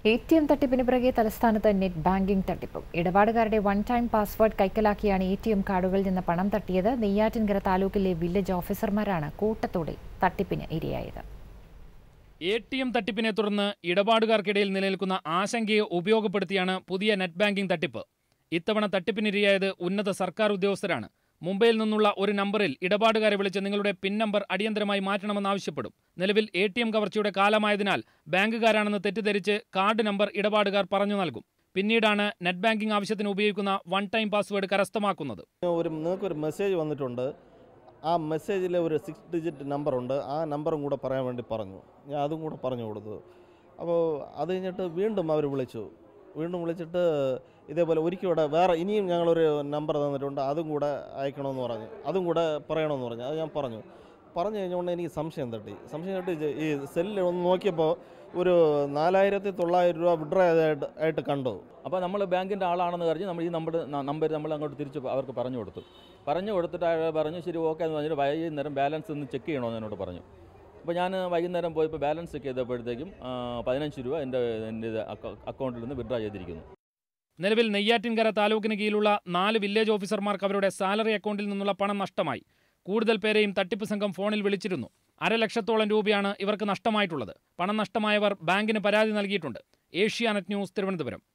A T M തട്ടിപ്പിന് പിറകെ തലസ്ഥാനത്ത് നെറ്റ് ബാങ്കിംഗ് തട്ടിപ്പും ഇടപാടുകാരുടെ വൺ ടൈം പാസ്വേഡ് കൈക്കലാക്കിയാണ് എ ടി എം കാർഡുകളിൽ നിന്ന് പണം തട്ടിയത് നെയ്യാറ്റിൻകര താലൂക്കിലെ വില്ലേജ് ഓഫീസർമാരാണ് കൂട്ടത്തോടെ തട്ടിപ്പിന് ഇരയായത് എ ടി എം തട്ടിപ്പിനെ തുടർന്ന് ഇടപാടുകാർക്കിടയിൽ നിലനിൽക്കുന്ന ആശങ്കയെ ഉപയോഗപ്പെടുത്തിയാണ് പുതിയ നെറ്റ് ബാങ്കിംഗ് തട്ടിപ്പ് ഇത്തവണ തട്ടിപ്പിനിരയായത് ഉന്നത സർക്കാർ ഉദ്യോഗസ്ഥരാണ് മുംബൈയിൽ നിന്നുള്ള ഒരു നമ്പറിൽ ഇടപാടുകാരെ വിളിച്ച് നിങ്ങളുടെ പിൻ നമ്പർ അടിയന്തരമായി മാറ്റണമെന്നാവശ്യപ്പെടും നിലവിൽ എ ടി എം കവർച്ചയുടെ കാലമായതിനാൽ ബാങ്കുകാരാണെന്ന് തെറ്റിദ്ധരിച്ച് കാർഡ് നമ്പർ ഇടപാടുകാർ പറഞ്ഞു നൽകും പിന്നീടാണ് നെറ്റ് ബാങ്കിംഗ് ആവശ്യത്തിന് ഉപയോഗിക്കുന്ന വൺ ടൈം പാസ്വേഡ് കരസ്ഥമാക്കുന്നത് ഒരു നിങ്ങൾക്ക് ഒരു മെസ്സേജ് വന്നിട്ടുണ്ട് ആ മെസ്സേജിൽ ഒരു സിക്സ് ഡിജിറ്റ് നമ്പറുണ്ട് ആ നമ്പറും കൂടെ പറയാൻ വേണ്ടി പറഞ്ഞു ഞാൻ അതും കൂടെ പറഞ്ഞു കൊടുത്തു അപ്പോൾ അത് കഴിഞ്ഞിട്ട് വീണ്ടും അവർ വിളിച്ചു വീണ്ടും വിളിച്ചിട്ട് ഇതേപോലെ ഒരിക്കൽ കൂടെ വേറെ ഇനിയും ഞങ്ങളൊരു നമ്പർ തന്നിട്ടുണ്ട് അതും കൂടെ അയക്കണമെന്ന് പറഞ്ഞു അതും കൂടെ പറയണമെന്ന് പറഞ്ഞു അത് ഞാൻ പറഞ്ഞു പറഞ്ഞു കഴിഞ്ഞുകൊണ്ട് എനിക്ക് സംശയം തട്ടി സംശയം തട്ടി ഇത് ഈ സെല്ലിൽ ഒന്ന് നോക്കിയപ്പോൾ ഒരു നാലായിരത്തി തൊള്ളായിരം രൂപ വിഡ്രോ ചെയ്തതായിട്ട് ആയിട്ട് കണ്ടു അപ്പോൾ നമ്മൾ ബാങ്കിൻ്റെ ആളാണെന്ന് പറഞ്ഞ് നമ്മൾ ഈ നമ്പർ നമ്പർ നമ്മൾ അങ്ങോട്ട് തിരിച്ച് അവർക്ക് പറഞ്ഞു കൊടുത്തു പറഞ്ഞു കൊടുത്തിട്ട് അയാൾ പറഞ്ഞു ശരി ഓക്കെ എന്ന് പറഞ്ഞിട്ട് വൈകുന്നേരം ബാലൻസ് ഒന്ന് ചെക്ക് ചെയ്യണമെന്ന് എന്നോട് പറഞ്ഞു അപ്പോൾ ഞാൻ വൈകുന്നേരം പോയപ്പോൾ ബാലൻസ് ചെക്ക് ചെയ്തപ്പോഴത്തേക്കും ആ, പതിനഞ്ച് രൂപ എൻ്റെ എൻ്റെ ഇത് അക്ക- അക്കൗണ്ടിൽ നിന്ന് വിഡ്രോ ചെയ്തിരിക്കുന്നു നിലവിൽ നെയ്യാറ്റിൻകര താലൂക്കിന് കീഴിലുള്ള നാല് വില്ലേജ് ഓഫീസർമാർക്ക് അവരുടെ സാലറി അക്കൗണ്ടിൽ നിന്നുള്ള പണം നഷ്ടമായി കൂടുതൽ പേരെയും തട്ടിപ്പ് സംഘം ഫോണിൽ വിളിച്ചിരുന്നു അരലക്ഷത്തോളം രൂപയാണ് ഇവർക്ക് നഷ്ടമായിട്ടുള്ളത് പണം നഷ്ടമായവർ ബാങ്കിന് പരാതി നൽകിയിട്ടുണ്ട് ഏഷ്യാനെറ്റ് ന്യൂസ് തിരുവനന്തപുരം